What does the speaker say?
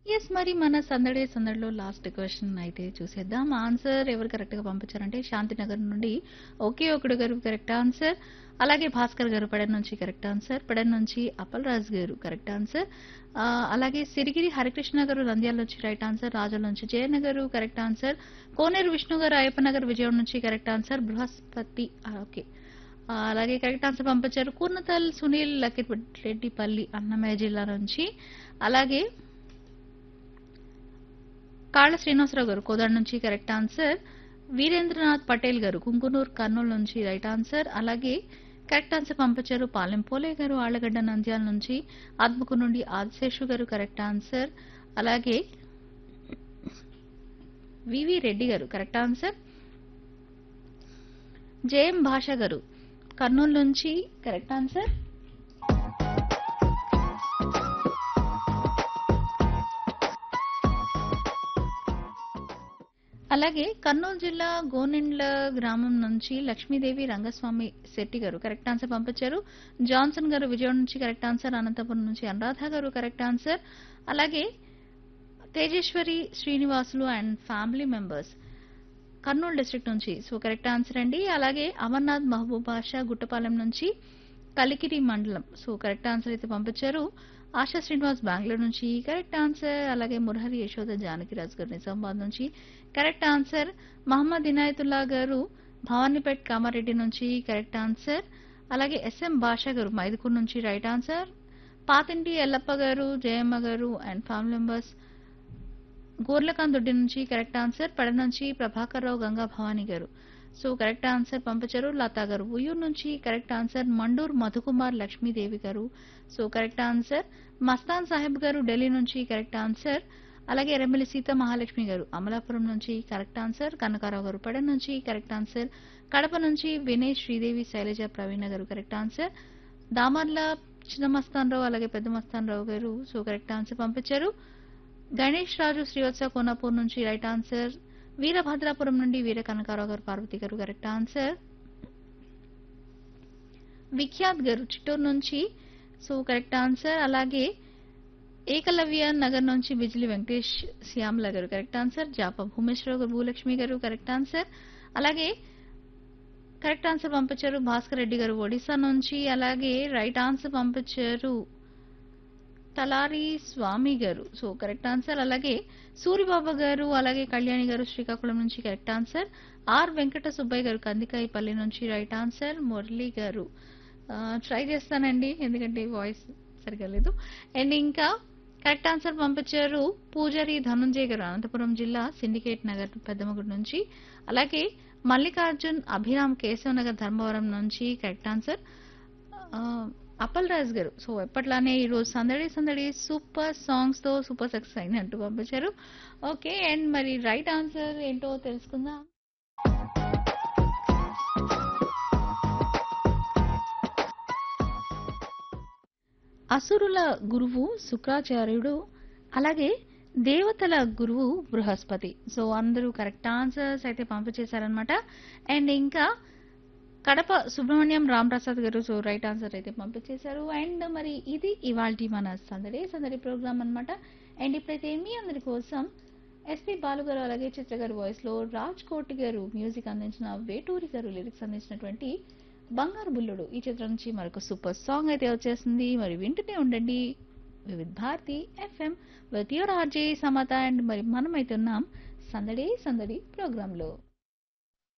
yes మరి మన సందడి సందడిలో లాస్ట్ క్వశ్చన్ అయితే చూసేద్దాం ఆన్సర్ ఎవరు కరెక్ట్ గా పంపించారంటే శాంతినగర్ నుండి ఒకే ఒకడు గారు కరెక్ట్ ఆన్సర్ అలాగే భాస్కర్ గారు పెడన్ నుంచి కరెక్ట్ ఆన్సర్ పెడన్ నుంచి అప్పల్ రాజ్ గారు కరెక్ట్ ఆన్సర్ ఆ, అలాగే సిరిగిరి హరికృష్ణ గారు నంద్యాల నుంచి రైట్ ఆన్సర్ రాజుల నుంచి జయన్న గారు కరెక్ట్ ఆన్సర్ కోనేరు విష్ణు గారు అయ్యప్ప నగర్ విజయవాడ నుంచి కరెక్ట్ ఆన్సర్ బృహస్పతి ఆ, ఓకే ఆ, అలాగే కరెక్ట్ ఆన్సర్ పంపించారు కూర్నతల్ సునీల్ లక్కిరెడ్డిపల్లి అన్నమయ్య జిల్లా నుంచి అలాగే కాళ్ళ శ్రీనివాసరావు గారు కోదాడ నుంచి కరెక్ట్ ఆన్సర్ వీరేంద్రనాథ్ పటేల్ గారు కుంకునూరు కర్నూలు నుంచి రైట్ ఆన్సర్ అలాగే కరెక్ట్ ఆన్సర్ పంపించారు పాలెం పోలే గారు ఆళ్లగడ్డ నంద్యాల నుంచి ఆత్మకు నుండి ఆదిశేషు గారు కరెక్ట్ ఆన్సర్ అలాగే వివి రెడ్డి గారు కరెక్ట్ ఆన్సర్ జేఎం భాష గారు కర్నూలు నుంచి కరెక్ట్ ఆన్సర్ అలాగే కర్నూలు జిల్లా గోనెండ్ల గ్రామం నుంచి లక్ష్మీదేవి రంగస్వామి శెట్టి గారు కరెక్ట్ ఆన్సర్ పంపించారు జాన్సన్ గారు విజయవాడ నుంచి కరెక్ట్ ఆన్సర్ అనంతపురం నుంచి అనురాధ గారు కరెక్ట్ ఆన్సర్ అలాగే Tejeswari Srinivasulu and family members Kurnool district నుంచి సో కరెక్ట్ ఆన్సర్ అండి అలాగే అమర్నాథ్ మహబూబ్ బాషా గుట్టపాలెం నుంచి కలికిరి మండలం సో కరెక్ట్ ఆన్సర్ అయితే పంపించారు ఆశా శ్రీనివాస్ బెంగళూరు నుంచి కరెక్ట్ ఆన్సర్ అలాగే మురహరి యశోద జానకిరాజు గారు నిజామాబాద్ నుంచి కరెక్ట్ ఆన్సర్ మహమ్మద్ ఇనాయతుల్లా గారు భవానీపేట్ కామారెడ్డి నుంచి కరెక్ట్ ఆన్సర్ అలాగే ఎస్ఎం భాషా గారు మైదుకూరు నుంచి రైట్ ఆన్సర్ పాతింటి ఎల్లప్ప గారు జయమ్మ గారు అండ్ ఫ్యామిలీ మెంబర్స్ గోర్లకాంత్ దొడ్డి నుంచి కరెక్ట్ ఆన్సర్ పడ నుంచి ప్రభాకర్ రావు గంగా భవానీ గారు సో కరెక్ట్ ఆన్సర్ పంపించారు లతా గారు ఉయ్యూరు నుంచి కరెక్ట్ ఆన్సర్ మండూర్ మధుకుమార్ లక్ష్మీదేవి గారు so correct answer Mastan Saheb గారు ఢిల్లీ నుంచి కరెక్ట్ ఆన్సర్ అలాగే ఎర్రమిల్లి సీత మహాలక్ష్మి గారు అమలాపురం నుంచి కరెక్ట్ ఆన్సర్ కనకారావు గారు పడ నుంచి కరెక్ట్ ఆన్సర్ కడప నుంచి వినయ్ శ్రీదేవి శైలజ ప్రవీణ గారు కరెక్ట్ ఆన్సర్ దామర్ల చిన్న మస్తాన్ రావు అలాగే పెద్ద మస్తాన్ రావు గారు సో కరెక్ట్ ఆన్సర్ పంపించారు గణేష్ రాజు శ్రీవత్స కోనాపూర్ నుంచి రైట్ ఆన్సర్ వీరభద్రాపురం నుండి వీర కనకారావు గారు పార్వతి గారు కరెక్ట్ ఆన్సర్ విఖ్యాత్ గారు చిత్తూరు నుంచి సో కరెక్ట్ ఆన్సర్ అలాగే ఏకలవ్య నగర్ నుంచి బిజిలి వెంకటేష్ శ్యామల గారు కరెక్ట్ ఆన్సర్ జాప భూమేశ్వరరావు గారు భూలక్ష్మి గారు కరెక్ట్ ఆన్సర్ అలాగే కరెక్ట్ ఆన్సర్ పంపించారు భాస్కర్ రెడ్డి గారు ఒడిశా నుంచి అలాగే రైట్ ఆన్సర్ పంపించారు తలారి స్వామి గారు సో కరెక్ట్ ఆన్సర్ అలాగే సూరిబాబా గారు అలాగే కళ్యాణి గారు శ్రీకాకుళం నుంచి correct answer R Venkata Subbaiah గారు కందికాయపల్లి నుంచి రైట్ ఆన్సర్ మురళి గారు ట్రై చేస్తానండి ఎందుకంటే వాయిస్ సరిగా లేదు అండ్ ఇంకా కరెక్ట్ ఆన్సర్ పంపించారు పూజారి ధనుంజయ్ గారు అనంతపురం జిల్లా సిండికేట్ నగర్ పెద్దమగుడు నుంచి అలాగే మల్లికార్జున్ అభిరామ్ కేశవ్ నగర్ ధర్మవరం నుంచి కరెక్ట్ ఆన్సర్ అప్పల్ రాజ్ గారు సో ఎప్పట్లానే ఈ రోజు సందడి సందడి సూపర్ సాంగ్స్ తో సూపర్ సక్సెస్ అయినట్టు పంపించారు ఓకే అండ్ మరి రైట్ ఆన్సర్ ఏంటో తెలుసుకుందాం అసురుల గురువు శుక్రాచార్యుడు అలాగే దేవతల గురువు బృహస్పతి సో అందరూ కరెక్ట్ ఆన్సర్స్ అయితే పంపించేశారనమాట అండ్ ఇంకా కడప సుబ్రహ్మణ్యం రామప్రసాద్ గారు సో రైట్ ఆన్సర్ అయితే పంపించేశారు అండ్ మరి ఇది ఇవాల్టి మన సందడి సందడి ప్రోగ్రామ్ అన్నమాట అండ్ ఇప్పుడైతే మీ అందరి కోసం ఎస్పి బాలు గారు అలాగే చిత్ర గారు వాయిస్ లో రాజ్ కోటి గారు మ్యూజిక్ అందించిన వేటూరి గారు లిరిక్స్ అందించినటువంటి బంగారు బుల్లుడు ఈ చిత్రం నుంచి మరొక సూపర్ సాంగ్ అయితే వచ్చేసింది మరి వింటూనే ఉండండి Vividh Bharati FM with your RJ Samatha and మరి మనమైతే ఉన్నాం సందడి సందడి ప్రోగ్రామ్ లో